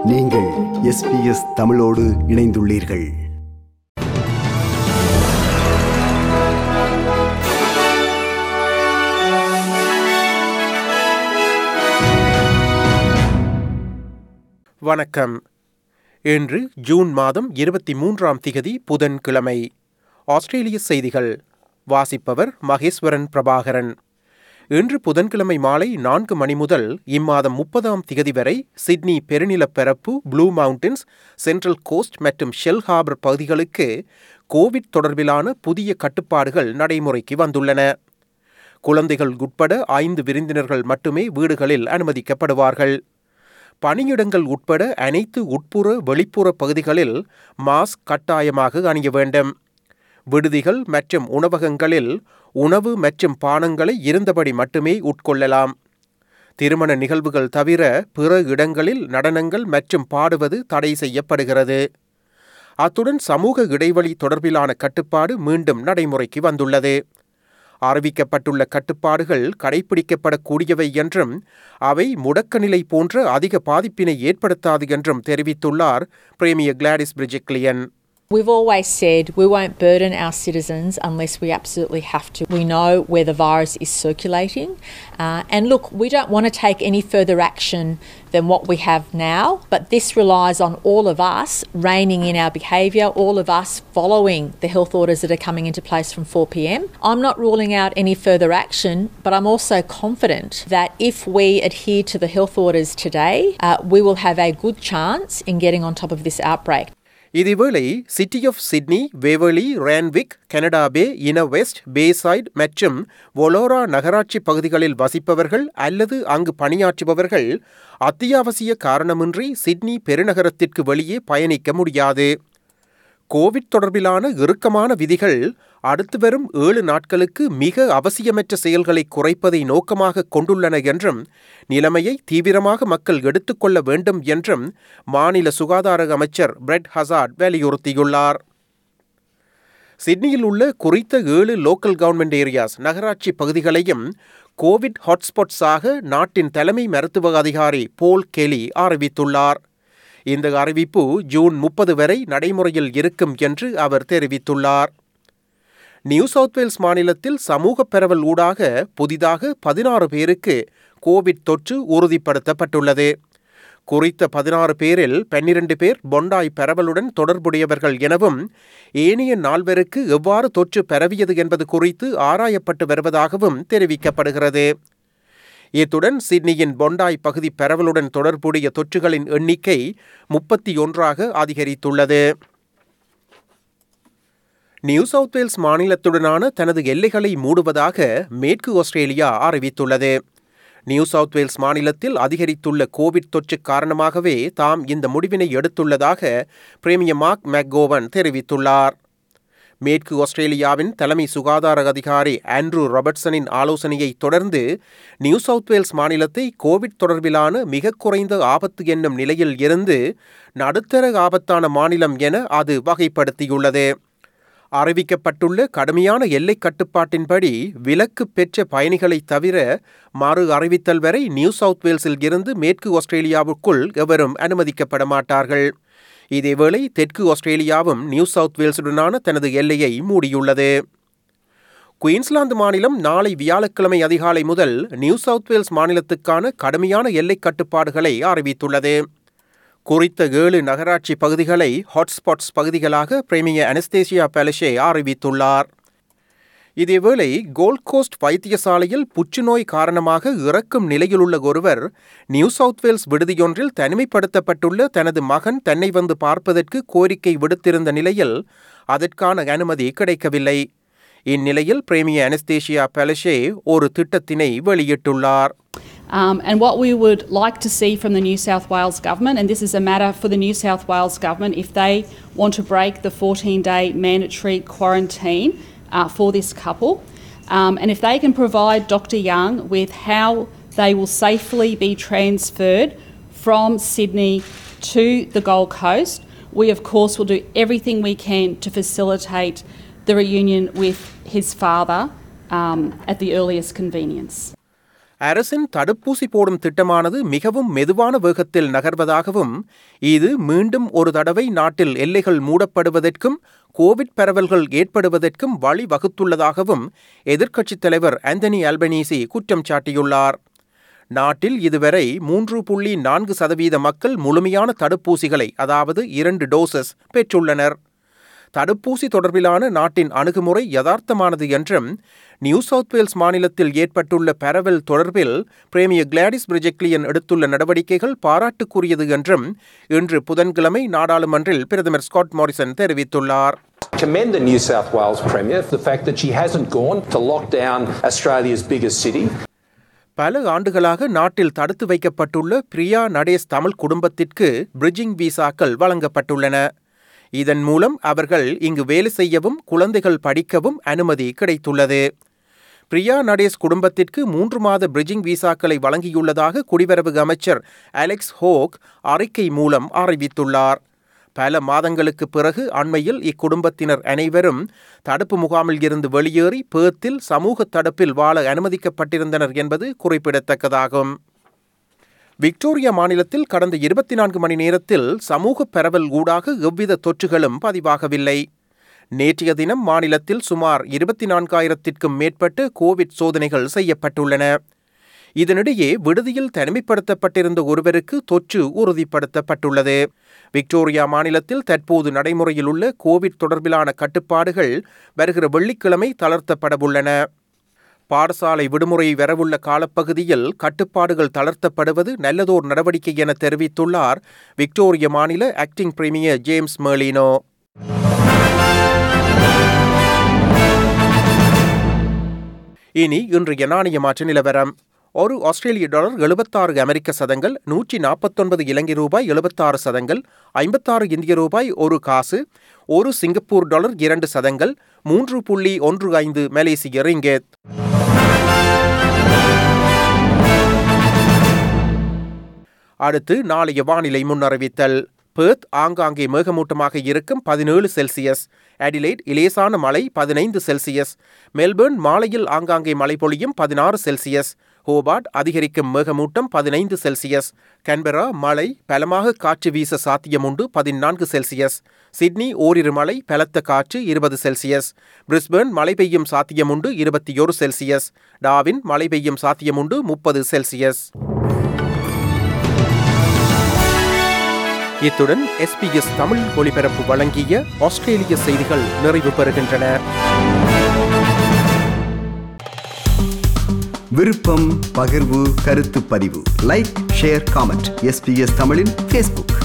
நீங்கள் எஸ்பிஎஸ் தமிழோடு இணைந்துள்ளீர்கள் வணக்கம் இன்று ஜூன் மாதம் இருபத்தி மூன்றாம் திகதி புதன்கிழமை ஆஸ்திரேலிய செய்திகள் வாசிப்பவர் மகேஸ்வரன் பிரபாகரன் இன்று புதன்கிழமை மாலை நான்கு மணி முதல் இம்மாதம் முப்பதாம் திகதி வரை சிட்னி பெருநிலப்பரப்பு ப்ளூ மவுண்டன்ஸ் சென்ட்ரல் கோஸ்ட் மற்றும் ஷெல் ஹார்பர் பகுதிகளுக்கு கோவிட் தொடர்பிலான புதிய கட்டுப்பாடுகள் நடைமுறைக்கு வந்துள்ளன குழந்தைகள் உட்பட ஐந்து விருந்தினர்கள் மட்டுமே வீடுகளில் அனுமதிக்கப்படுவார்கள் பணியிடங்கள் உட்பட அனைத்து உட்புற வெளிப்புற பகுதிகளில் மாஸ்க் கட்டாயமாக அணிய வேண்டும் விடுதிகள் மற்றும் உணவகங்களில் உணவு மற்றும் பானங்களை இருந்தபடி மட்டுமே உட்கொள்ளலாம் திருமண நிகழ்வுகள் தவிர பிற இடங்களில் நடனங்கள் மற்றும் பாடுவது தடை செய்யப்படுகிறது அத்துடன் சமூக இடைவெளி தொடர்பிலான கட்டுப்பாடு மீண்டும் நடைமுறைக்கு வந்துள்ளது அறிவிக்கப்பட்டுள்ள கட்டுப்பாடுகள் கடைபிடிக்கப்படக்கூடியவை என்றும் அவை முடக்க நிலை போன்ற அதிக பாதிப்பினை ஏற்படுத்தாது என்றும் தெரிவித்துள்ளார் premier Gladys Berejiklian We've always said we won't burden our citizens unless we absolutely have to. We know where the virus is circulating. Uh, and look, we don't want to take any further action than what we have now, but this relies on all of us reining in our behaviour, all of us following the health orders that are coming into place from 4 pm. I'm not ruling out any further action, but I'm also confident that if we adhere to the health orders today, uh, we will have a good chance in getting on top of this outbreak. இதேவேளை City of Sydney Waverley Randwick Canada Bay Inner West பேசைட் மற்றும் வொலோரா நகராட்சி பகுதிகளில் வசிப்பவர்கள் அல்லது அங்கு பணியாற்றுபவர்கள் அத்தியாவசிய காரணமின்றி Sydney பெருநகரத்திற்கு வெளியே பயணிக்க முடியாது கோவிட் தொடர்பிலான இறுக்கமான விதிகள் அடுத்து வரும் ஏழு நாட்களுக்கு மிக அவசியமற்ற செயல்களை குறைப்பதை நோக்கமாக கொண்டுள்ளன என்றும் நிலைமையை தீவிரமாக மக்கள் எடுத்துக்கொள்ள வேண்டும் என்றும் மாநில சுகாதார அமைச்சர் பிரெட் ஹசார்ட் வலியுறுத்தியுள்ளார் சிட்னியில் உள்ள குறித்த ஏழு லோக்கல் கவர்மெண்ட் ஏரியாஸ் நகராட்சி பகுதிகளையும் கோவிட் ஹாட்ஸ்பாட்ஸாக நாட்டின் தலைமை மருத்துவ அதிகாரி போல் கெலி அறிவித்துள்ளார் இந்த அறிவிப்பு ஜூன் முப்பது வரை நடைமுறையில் இருக்கும் என்று அவர் தெரிவித்துள்ளார் நியூ சவுத் வேல்ஸ் மாநிலத்தில் சமூக பரவல் ஊடாக புதிதாக பதினாறு பேருக்கு கோவிட் தொற்று உறுதிப்படுத்தப்பட்டுள்ளது குறித்த பதினாறு பேரில் பன்னிரண்டு பேர் பொண்டாய் பரவலுடன் தொடர்புடையவர்கள் எனவும் ஏனைய நால்வருக்கு எவ்வாறு தொற்று பரவியது என்பது குறித்து ஆராயப்பட்டு வருவதாகவும் தெரிவிக்கப்படுகிறது இத்துடன் சிட்னியின் பொண்டாய் பகுதி பரவலுடன் தொடர்புடைய தொற்றுகளின் எண்ணிக்கை முப்பத்தி ஒன்றாக அதிகரித்துள்ளது நியூ சவுத் வேல்ஸ் மாநிலத்துடனான தனது எல்லைகளை மூடுவதாக மேற்கு ஆஸ்திரேலியா அறிவித்துள்ளது நியூ சவுத் வேல்ஸ் மாநிலத்தில் அதிகரித்துள்ள கோவிட் தொற்று காரணமாகவே தாம் இந்த முடிவினை எடுத்துள்ளதாக பிரேமியர் மார்க் மெக்கோவன் தெரிவித்துள்ளார் மேற்கு ஆஸ்திரேலியாவின் தலைமை சுகாதார அதிகாரி ஆண்ட்ரூ ராபர்ட்சனின் ஆலோசனையை தொடர்ந்து நியூ சவுத் வேல்ஸ் மாநிலத்தை கோவிட் தொடர்பிலான மிக குறைந்த ஆபத்து என்னும் நிலையில் இருந்து நடுத்தர ஆபத்தான மாநிலம் என அது வகைப்படுத்தியுள்ளது அறிவிக்கப்பட்டுள்ள கடுமையான எல்லை கட்டுப்பாட்டின்படி விலக்கு பெற்ற பயணிகளை தவிர மறு அறிவித்தல் வரை நியூ சவுத் வேல்ஸில் இருந்து மேற்கு ஆஸ்திரேலியாவுக்குள் எவரும் அனுமதிக்கப்பட மாட்டார்கள் இதேவேளை தெற்கு ஆஸ்திரேலியாவும் நியூ சவுத் வேல்ஸுடனான தனது எல்லையை மூடியுள்ளது குயின்ஸ்லாந்து மாநிலம் நாளை வியாழக்கிழமை அதிகாலை முதல் நியூ சவுத் வேல்ஸ் மாநிலத்துக்கான கடுமையான எல்லை கட்டுப்பாடுகளை அறிவித்துள்ளது குறித்த ஏழு நகராட்சி பகுதிகளை ஹாட்ஸ்பாட்ஸ் பகுதிகளாக பிரேமிய அனஸ்தேசியா பெலஷே அறிவித்துள்ளார் இதேவேளை கோல்ட் கோஸ்ட் வைத்தியசாலையில் புற்றுநோய் காரணமாக இறக்கும் நிலையிலுள்ள ஒருவர் நியூ சவுத் வேல்ஸ் விடுதியொன்றில் தனிமைப்படுத்தப்பட்டுள்ள தனது மகன் தன்னை வந்து பார்ப்பதற்கு கோரிக்கை விடுத்திருந்த நிலையில் அதற்கான அனுமதி கிடைக்கவில்லை இந்நிலையில் பிரேமிய அனஸ்தேஷியா பெலஷே ஒரு திட்டத்தினை வெளியிட்டுள்ளார் Um, and what we would like to see from the New South Wales Government, and this is a matter for the New South Wales Government, if they want to break the 14 day mandatory quarantine uh, for this couple, um, and if they can provide Dr. Young with how they will safely be transferred from Sydney to the Gold Coast, we of course will do everything we can to facilitate the reunion with his father um, at the earliest convenience. அரசின் தடுப்பூசி போடும் திட்டமானது மிகவும் மெதுவான வேகத்தில் நகர்வதாகவும் இது மீண்டும் ஒரு தடவை நாட்டில் எல்லைகள் மூடப்படுவதற்கும் கோவிட் பரவல்கள் ஏற்படுவதற்கும் வழிவகுத்துள்ளதாகவும் எதிர்க்கட்சித் தலைவர் ஆந்தனி அல்பனீசி குற்றம் சாட்டியுள்ளார் நாட்டில் இதுவரை மூன்று புள்ளி நான்கு சதவீத மக்கள் முழுமையான தடுப்பூசிகளை அதாவது இரண்டு டோசஸ் பெற்றுள்ளனர் தடுப்பூசி தொடர்பிலான நாட்டின் அணுகுமுறை யதார்த்தமானது என்றும் நியூ சவுத் வேல்ஸ் மாநிலத்தில் ஏற்பட்டுள்ள பரவல் தொடர்பில் பிரேமியர் கிளாடிஸ் பிரிஜெக்லியன் எடுத்துள்ள நடவடிக்கைகள் பாராட்டுக்குரியது என்றும் இன்று புதன்கிழமை நாடாளுமன்றில் பிரதமர் ஸ்காட் மாரிசன் தெரிவித்துள்ளார் commend the New South Wales Premier for the fact that she hasn't gone to lock down Australia's biggest city. பல ஆண்டுகளாக நாட்டில் தடுத்து வைக்கப்பட்டுள்ள பிரியா நடேஸ் தமிழ் குடும்பத்திற்கு பிரிட்ஜிங் விசாக்கள் வழங்கப்பட்டுள்ளன இதன் மூலம் அவர்கள் இங்கு வேலை செய்யவும் குழந்தைகள் படிக்கவும் அனுமதி கிடைத்துள்ளது பிரியா நடேஸ் குடும்பத்திற்கு மூன்று மாத பிரிட்ஜிங் விசாக்களை வழங்கியுள்ளதாக குடிவரவு அமைச்சர் அலெக்ஸ் ஹோக் அறிக்கை மூலம் அறிவித்துள்ளார் பல மாதங்களுக்கு பிறகு அண்மையில் இக்குடும்பத்தினர் அனைவரும் தடுப்பு முகாமில் இருந்து வெளியேறி பேத்தில் சமூக தடுப்பில் வாழ அனுமதிக்கப்பட்டிருந்தனர் என்பது குறிப்பிடத்தக்கதாகும் விக்டோரியா மாநிலத்தில் கடந்த இருபத்தி நான்கு மணி நேரத்தில் சமூக பரவல் ஊடாக எவ்வித தொற்றுகளும் பதிவாகவில்லை நேற்றைய தினம் மாநிலத்தில் சுமார் இருபத்தி நான்காயிரத்திற்கும் மேற்பட்ட கோவிட் சோதனைகள் செய்யப்பட்டுள்ளன இதனிடையே விடுதியில் தனிமைப்படுத்தப்பட்டிருந்த ஒருவருக்கு தொற்று உறுதிப்படுத்தப்பட்டுள்ளது விக்டோரியா மாநிலத்தில் தற்போது நடைமுறையில் உள்ள கோவிட் தொடர்பிலான கட்டுப்பாடுகள் வருகிற வெள்ளிக்கிழமை தளர்த்தப்படவுள்ளன பாடசாலை விடுமுறை வரவுள்ள காலப்பகுதியில் கட்டுப்பாடுகள் தளர்த்தப்படுவது நல்லதோர் நடவடிக்கை என தெரிவித்துள்ளார் விக்டோரிய மாநில ஆக்டிங் பிரீமியர் ஜேம்ஸ் மேலினோ இனி இன்றைய நாணய மாற்று நிலவரம் ஒரு ஆஸ்திரேலிய டாலர் எழுபத்தாறு அமெரிக்க சதங்கள் நூற்றி நாற்பத்தொன்பது இலங்கை ரூபாய் எழுபத்தாறு சதங்கள் ஐம்பத்தாறு இந்திய ரூபாய் ஒரு காசு ஒரு சிங்கப்பூர் டாலர் இரண்டு சதங்கள் மூன்று புள்ளி ஒன்று ஐந்து மலேசிய ரிங்கெத் அடுத்து நாளைய வானிலை முன்னறிவித்தல் பேர்த் ஆங்காங்கே மேகமூட்டமாக இருக்கும் பதினேழு செல்சியஸ் அடிலைட் இலேசான மழை பதினைந்து செல்சியஸ் மெல்பர்ன் மாலையில் ஆங்காங்கே மழை பொழியும் பதினாறு செல்சியஸ் ஹோபார்ட் அதிகரிக்கும் மேகமூட்டம் பதினைந்து செல்சியஸ் கன்பெரா மழை பலமாக காற்று வீச சாத்தியமுண்டு பதினான்கு செல்சியஸ் சிட்னி ஓரிரு மழை பலத்த காற்று இருபது செல்சியஸ் பிரிஸ்பர்ன் மழை பெய்யும் சாத்தியமுண்டு இருபத்தி ஒரு செல்சியஸ் டாவின் மழை பெய்யும் சாத்தியமுண்டு முப்பது செல்சியஸ் இத்துடன் எஸ்பிஎஸ் தமிழ் ஒளிபரப்பு வழங்கிய ஆஸ்திரேலிய செய்திகள் நிறைவு பெறுகின்றன விருப்பம் பகிர்வு கருத்து பதிவு லைக் ஷேர் காமெண்ட் எஸ்பிஎஸ் தமிழின் ஃபேஸ்புக்